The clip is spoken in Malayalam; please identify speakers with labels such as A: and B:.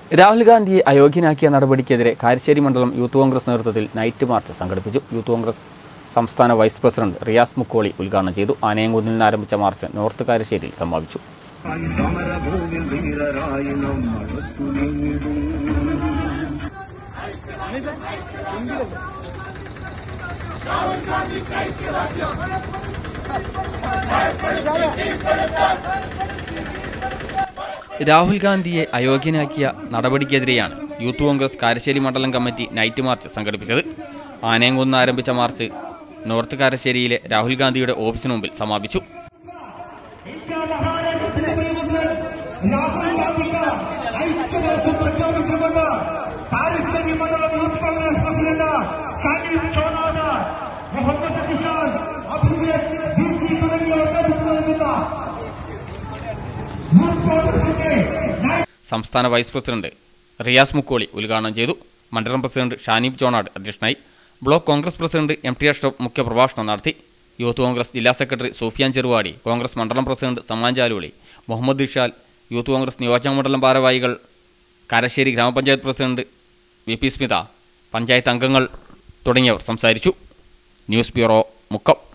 A: രാഹുൽ ഗാന്ധിയെ അയോഗ്യനാക്കിയ നടപടിക്കെതിരെ കാരശ്ശേരി മണ്ഡലം യൂത്ത് കോൺഗ്രസ് നേതൃത്വത്തിൽ നൈറ്റ് മാർച്ച് സംഘടിപ്പിച്ചു യൂത്ത് കോൺഗ്രസ് സംസ്ഥാന വൈസ് പ്രസിഡന്റ് റിയാസ് മുക്കോളി ഉദ്ഘാടനം ചെയ്തു ആനയംകുന്നിൽ നിന്ന് ആരംഭിച്ച മാർച്ച് നോർത്ത് കാരശ്ശേരിയിൽ സമാപിച്ചു
B: സമരഭൂമിൽ ധീരരായി നമ്മൾ തുനിഞ്ഞിടും
A: രാഹുൽ ഗാന്ധിയെ അയോഗ്യനാക്കിയ നടപടിക്കെതിരെയാണ് യൂത്ത് കോൺഗ്രസ് കാരശ്ശേരി മണ്ഡലം കമ്മിറ്റി നൈറ്റ് മാർച്ച് സംഘടിപ്പിച്ചത് ആനയംകുന്ന് ആരംഭിച്ച മാർച്ച് നോർത്ത് കാരശ്ശേരിയിലെ രാഹുൽ ഗാന്ധിയുടെ ഓഫീസിന് മുമ്പിൽ സമാപിച്ചു
C: രാഹുൽ ഗാന്ധിക്ക് ഐക്യദാർഢ്യം പ്രഖ്യാപിച്ചുകൊണ്ട് കാരശ്ശേരി മണ്ഡലം youth Congress president Shanif Chonad Muhammad Kishan Abhijith B G തുടങ്ങിയവർ നേതൃത്വം നൽകുന്ന യൂത്ത് കോൺഗ്രസിന്റെ
A: സംസ്ഥാന വൈസ് പ്രസിഡന്റ് റിയാസ് മുക്കോളി ഉദ്ഘാടനം ചെയ്തു മണ്ഡലം പ്രസിഡന്റ് ഷാനീബ് ചോണാട് അധ്യക്ഷനായി block Congress president M T Ashraf മുഖ്യപ്രഭാഷണം നടത്തി യൂത്ത് കോൺഗ്രസ് ജില്ലാ സെക്രട്ടറി സൂഫിയാൻ ചെറുവാടി കോൺഗ്രസ് മണ്ഡലം പ്രസിഡന്റ് സമ്മാൻ ജാലുളി മുഹമ്മദ് ഇഷാൽ യൂത്ത് കോൺഗ്രസ് നിയോജക മണ്ഡലം ഭാരവാഹികൾ കാരശ്ശേരി ഗ്രാമപഞ്ചായത്ത് president V P Smitha panchayat അംഗങ്ങൾ തുടങ്ങിയവർ സംസാരിച്ചു ന്യൂസ് ബ്യൂറോ മുക്കം